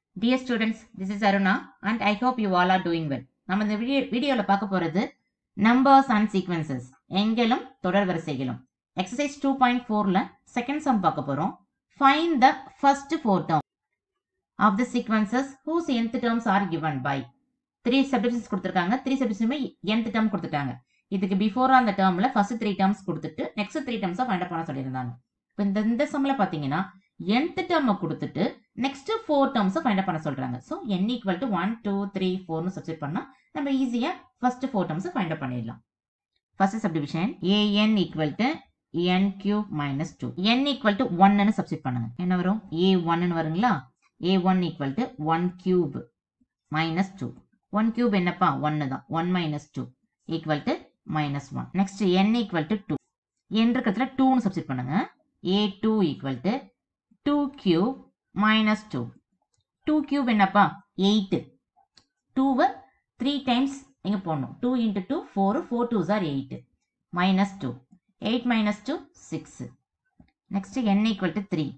Dear students, this is Aruna and I hope you all are doing well. நம்ம இந்த video வீடியோவில் பார்க்க போகிறது நம்பர்ஸ் அண்ட் சீக்வன்சஸ் எண்களும் தொடர் வரிசைகளும் எக்ஸசைஸ் டூ பாயிண்ட் ஃபோரில் செகண்ட் சம் பார்க்க போகிறோம் find the first four term of the sequences whose nth terms are given by three subdivisions கொடுத்துருக்காங்க த்ரீ சப்டிவிஷனுமே nth டேர்ம் கொடுத்துட்டாங்க இதுக்கு பிஃபோர் அந்த டேர்மில் ஃபர்ஸ்ட் த்ரீ டேர்ம்ஸ் கொடுத்துட்டு நெக்ஸ்ட் த்ரீ டேர்ம்ஸை ஃபைண்ட் பண்ண சொல்லியிருந்தாங்க இப்போ இந்த இந்த சம்மில் பார்த்தீங்கன்னா nth டேர்மை கொடுத்துட்டு நெக்ஸ்ட் ஃபோர் டேர்ம்ஸை ஃபைண்ட் பண்ண சொல்றாங்க so n equal to one two three ஃபோர்னு சப்ஸ்டிட் பண்ணா நம்ம ஈஸியா ஃபர்ஸ்ட் ஃபோர் டேர்ம்ஸை ஃபைண்ட் பண்ணிடலாம் first subdivision an equal to n cube minus two n equal to ஒன்னு சப்ஸ்டிட் பண்ணுங்க என்ன வரும் ஏ ஒன்னு வருங்களா A one equal to one cube minus two one cube என்னப்பா ஒன்னு தான் one minus two equal to minus one next n equal to two n இருக்கிறதுல டூன்னு சப்ஸ்டிட் பண்ணுங்க A two equal to two cube minus two two cube என்னப்பா eight டூவை three times இங்கே போடணும் two into two four four two are eight minus two eight minus two six next N equal to three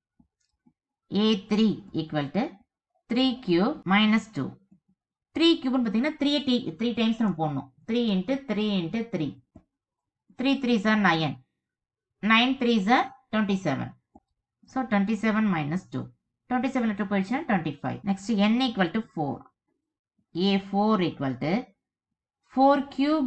A three equal to three cube minus two three கியூப்னு பார்த்தீங்கன்னா three the three times நம்ம போடணும் three into three into three three three are nine nine three are twenty seven so twenty seven minus two twenty seven two போயிடுச்சுன்னா twenty five next N equal to four A four equal to four cube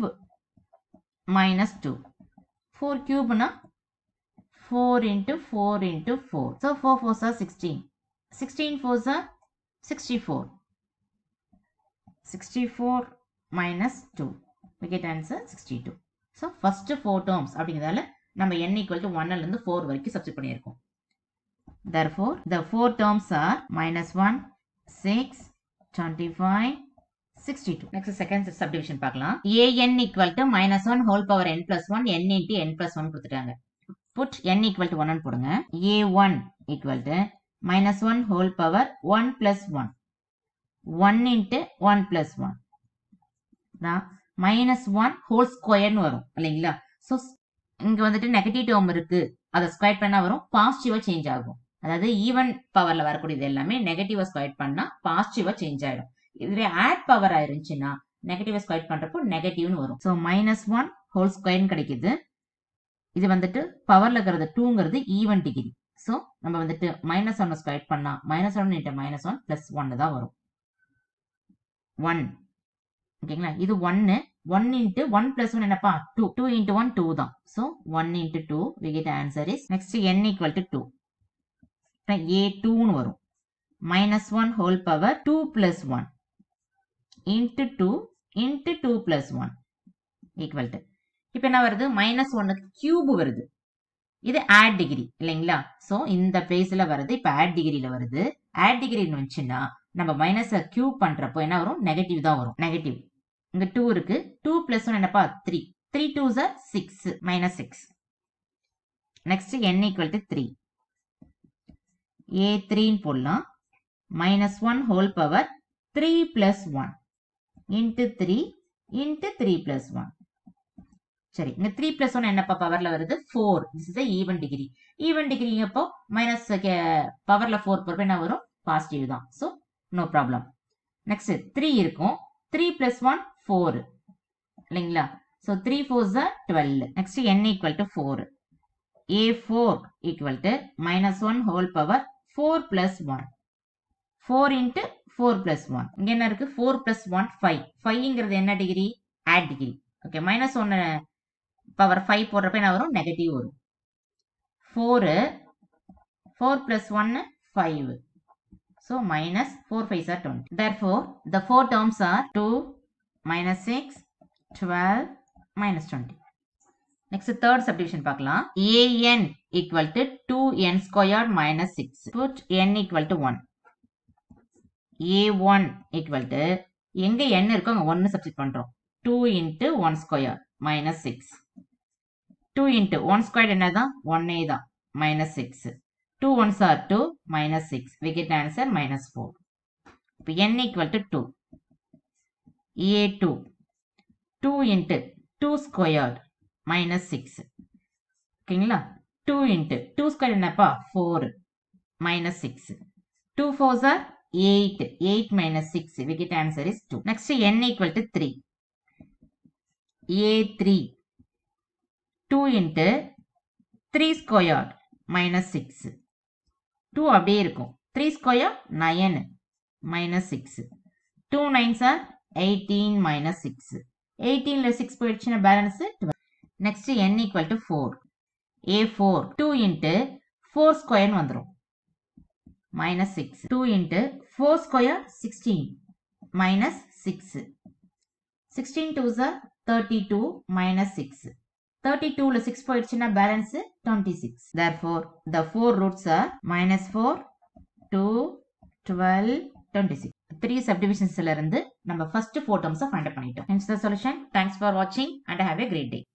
minus two four கியூப்னா four into four into four so four four are sixteen sixteen four are sixty four sixty four minus two we get answer sixty two so first four terms அப்படிங்கிறதால நம்ம n equal to ஒன்னிலேருந்து four வரைக்கும் substitute பண்ணியிருக்கோம் Therefore, the four terms are minus 1, 6, 25, 62. Next, second subdivision பார்க்கலாம். an equal to minus 1 whole power n plus 1, n into n plus 1 கொடுத்துட்டாங்க. Put n equal to 1 போடுங்க. a1 equal to minus 1 whole power 1 plus 1. 1 into 1 plus 1. நான் minus 1 whole square வரும் இல்லைங்களா so இங்க வந்துட்டு negative term இருக்கு அதை square பண்ணா வரும் பாசிட்டிவா சேஞ்ச் ஆகும் அதாவது ஈவன் பவர்ல வரக்கூடியது எல்லாமே நெகட்டிவா ஸ்கொயர் பண்ணா பாசிட்டிவா சேஞ்ச் ஆயிடும் இதுவே ஆட் பவர் ஆயிருந்துச்சுன்னா நெகட்டிவா ஸ்கொயர் பண்றப்போ நெகட்டிவ்னு வரும் ஸோ மைனஸ் ஒன் ஹோல் ஸ்கொயர்னு கிடைக்குது இது வந்துட்டு பவர்ல இருக்கிறது டூங்கிறது ஈவன் டிகிரி ஸோ நம்ம வந்துட்டு மைனஸ் ஒன் ஸ்கொயர் பண்ணா minus one into minus one plus ஒன்னு தான் வரும் ஒன் ஓகேங்களா இது ஒன்னு one into one plus one என்னப்பா two two into one two தான் so one into two we get answer is next N equal to two A டூன்னு வரும் minus one whole power two plus one into two into two plus one equal to இப்போ என்ன வருது minus ஒன்னுக்கு cube வருது இது add degree இல்லைங்களா so இந்த பிளேஸில் வருது இப்போ ஆட் டிகிரியில் வருது ஆட் டிகிரின்னு வந்துச்சுன்னா நம்ம மைனஸை கியூப் பண்ணுறப்போ என்ன வரும் நெகட்டிவ் தான் வரும் நெகட்டிவ் இங்க டூ இருக்கு டூ பிளஸ் ஒன் என்னப்பா three three two sir six minus six next N equal to three ah த்ரீன்னு போடலாம் minus one whole power three plus one into three into three plus one சரி இங்க three plus one என்னப்பா பவர்ல வருது four this is even degree even டிகிரிங்கப்போ minus பவர்ல four போறப்ப என்ன வரும் பாசிட்டிவ் தான் so no problem next three இருக்கும் த்ரீ பிளஸ் ஒன் ஃபோர் இல்லைங்களா so three four are twelve next N equal to four A four equal to minus one whole power four plus one four into four plus one இங்கே என்ன இருக்கு four plus one five ஃபைவ்ங்கிறது என்ன degree odd degree okay minus ஒன்று power five போடுறப்ப என்ன வரும் negative வரும் ஃபோரு ஃபோர் பிளஸ் ஒன்னு five So minus 4 5 are 20. Therefore, the four terms are 2, minus 6, 12, minus 20. Next, third subdivision பார்க்கலாம். an equal to 2n squared minus 6. Put n equal to 1. a1 equal to எங்க n இருக்கோ அங்க 1 substitute பண்றோம். 2 into 1 square minus 6. 2 into 1 squared என்னதான் 1a தான் minus 6. 2 ones are 2 minus 6. We get answer minus 4. இப்போ n equal to 2. A2. 2 into 2 squared minus 6. ஓகேங்களா 2 into 2 squared என்னப்பா 4 minus 6. 2 fours are 8. 8 minus 6. We get answer is 2. Next n equal to 3. A3. 2 into 3 squared minus 6. 2 அப்படியே இருக்கும் 3 square 9 minus 6. 2 nines are 18 minus 6. 18 ல 6 போயிடுச்சுன்னா balance 12. Next n equal to 4. A4 2 into 4 square வந்துரும் minus 6. 2 into 4 square 16 minus 6. 16 twos are 32 minus 6. 32 ல 6 போயிடுச்சுன்னா balance 26. Therefore, the four roots are minus 4, 2, 12, 26. Three சப்டிவிஷன்ஸ்ல இருந்து நம்ம ஃபர்ஸ்ட் ஃபோர் டேர்ம்ஸை ஃபைண்ட் பண்ணிட்டோம். Hence the solution. Thanks for watching and have a great day.